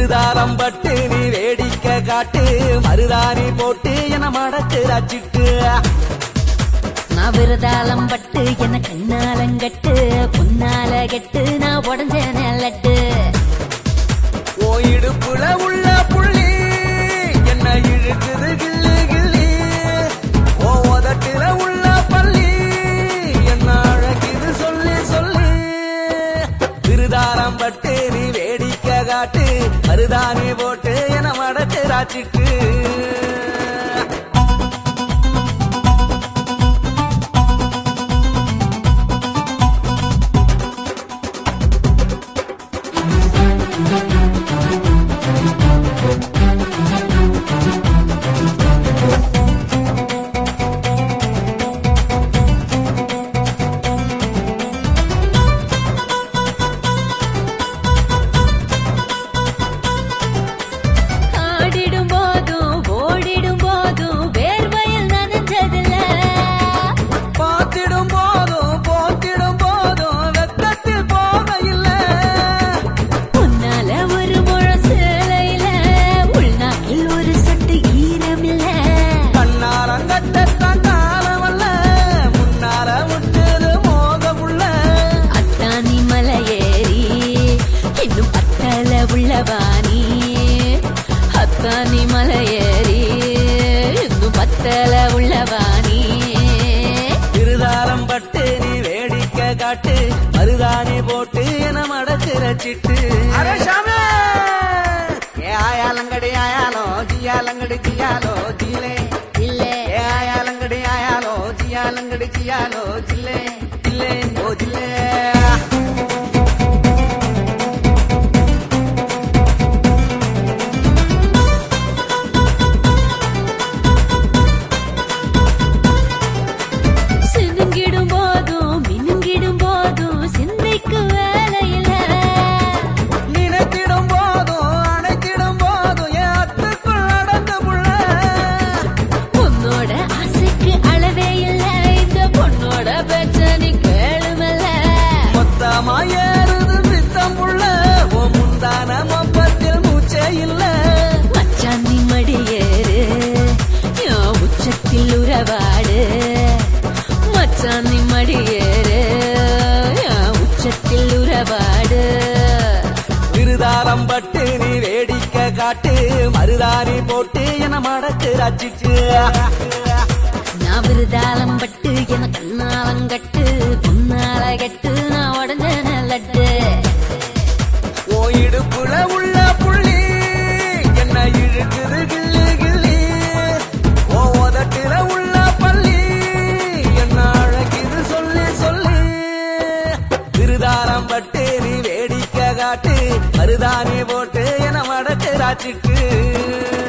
விருதாரம் பட்டு நீ வேடிக்கை காட்டு மருதாணி போட்டு என மடக்கு ரச்சிட்டு நான் விருதாளம் பட்டு என்ன கண்ணாலங்கட்டு பொன்னால கெட்டு நான் உடஞ்ச நெல்லட்டு ஓ இடுப்புல உள்ள புள்ளி என்ன இழுக்குது கிள்ளி கிள்ளி ஓ உதட்டுல உள்ள பள்ளி என்ன அழகுது சொல்லி சொல்லி விருதாரம் பட்டு நீ வேடிக்கை காட்டு மருதாணி போட்டு என மடக்கு ராச்சிட்டு ஆடிடும் போதும் ஓடிடும் போதும் வேர்வையில் நனைஞ்சதில்ல பார்த்திடும் போதும் போத்திடும் போதும் வெக்கத்தில் போக இல்லை உன்னால ஒரு முழம் சேலையில உள்நாக்கில் ஒரு சொட்டு ஈரமில்ல கண்ணாரங்கட்டத்தான் காலமல்ல முன்னால முட்டுது மோகமுள்ள அத்தானி மலையேறி இன்னும் பத்தல உள்ளவானி அத்தானி மலையேறி இன்னும் பத்தல உள்ளவானி இருதாரம் பட்டு நீ வேடிக்கை காட்டு மருதாணி போட்டு என மடக்கு ரச்சிட்டு ஏ ஆயாலங்கடி ஆயாலோ ஜியாலங்கடி ஜியாலோ ஜிலே இல்ல ஏ ஆயாலங்கடி ஆயாலோ ஜியாலங்கடி ஜியாலோ ஜில்லே ஜில்லே ஓ ஜில்லே சினுங்கிடும் போதும் மினுங்கிடும் போதும் சிந்தைக்கு வேலையில்ல நினைத்திடும் போதும் அணைத்திடும் போதும் என் அத்துக்குள் நடந்து புள்ள உன்னோட ஆசைக்கு அளவே இல்ல இந்த பொண்ணோட பிரச்சனை கேளுமல்ல மொத்தமா ஏறுது பித்தம் புள்ள ஓ முந்தான மொப்பத்தில் மூச்சே இல்ல மச்சான் நீ மடியேறு என் உச்சத்தில் உறவாடு மச்சான் நீ மடியேறு என் உச்சத்தில் உறவாடு விருதாரம் பட்டு நீ வேடிக்கை காட்டு மருதாணி போட்டு என மடக்கு ரச்சிச்சு நான் விருதாளம் பட்டு என கண்ணாலங்கட்டு பொன்னால கட்டு நான் உடஞ்ச நல்லட்டு ஓ இடுப்புல உள்ள புள்ளி என்ன இழுக்குது கிள்ளி கிள்ளி ஓ உதட்டுல உள்ள பள்ளி என்ன அழகுது சொல்லி சொல்லி விருதாரம் பட்டு நீ வேடிக்கை காட்டு மருதாணி போட்டு என மடக்கு ராச்சிட்டு